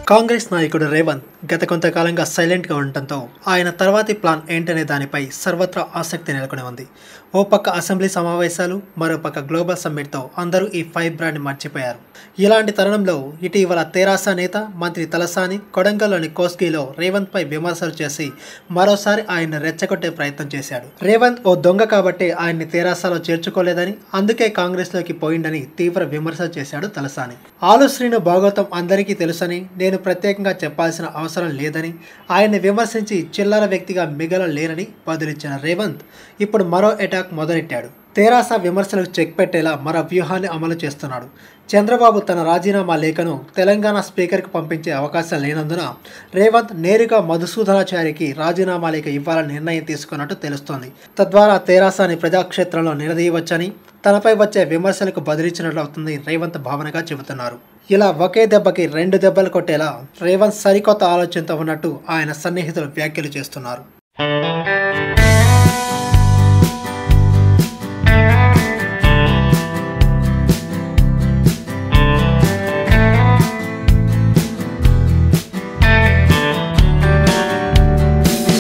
కాంగ్రెస్ నాయకుడు రేవంత్ గత కొంతకాలంగా సైలెంట్గా ఉండటంతో ఆయన తర్వాతి ప్లాన్ ఏంటనే దానిపై సర్వత్రా ఆసక్తి నెలకొని ఉంది ఓ పక్క అసెంబ్లీ సమావేశాలు మరో పక్క గ్లోబల్ సమ్మిట్తో అందరూ ఈ ఫైవ్ బ్రాండ్ మర్చిపోయారు ఇలాంటి తరుణంలో ఇటీవల తెరాస నేత మంత్రి తలసాని కొడంగల్లోని కోస్గిలో రేవంత్ పై విమర్శలు చేసి మరోసారి ఆయన రెచ్చగొట్టే ప్రయత్నం చేశాడు రేవంత్ ఓ దొంగ కాబట్టి ఆయన్ని తెరాసలో చేర్చుకోలేదని అందుకే కాంగ్రెస్లోకి పోయిండని తీవ్ర విమర్శలు చేశాడు తలసాని ఆలు శ్రీను భాగవతం అందరికీ తెలుసని నేను ప్రత్యేకంగా చెప్పాల్సిన అవసరం లేదని ఆయన్ని విమర్శించి చిల్లర వ్యక్తిగా మిగలలేనని బదులిచ్చిన రేవంత్ ఇప్పుడు మరో అటాక్ మొదలెట్టాడు తెరాస విమర్శలకు చెక్ పెట్టేలా మరో వ్యూహాన్ని అమలు చేస్తున్నాడు చంద్రబాబు తన రాజీనామా లేఖను తెలంగాణ స్పీకర్కి పంపించే అవకాశం లేనందున రేవంత్ నేరుగా మధుసూదనాచారికి రాజీనామా లేఖ ఇవ్వాలని నిర్ణయం తీసుకున్నట్టు తెలుస్తోంది తద్వారా తెరాసాని ప్రజాక్షేత్రంలో నిలదీయవచ్చని తనపై వచ్చే విమర్శలకు బదిలించినట్లు అవుతుంది రేవంత్ భావనగా చెబుతున్నారు ఇలా ఒకే దెబ్బకి రెండు దెబ్బలు కొట్టేలా రేవంత్ సరికొత్త ఆలోచనతో ఉన్నట్టు ఆయన సన్నిహితులు వ్యాఖ్యలు చేస్తున్నారు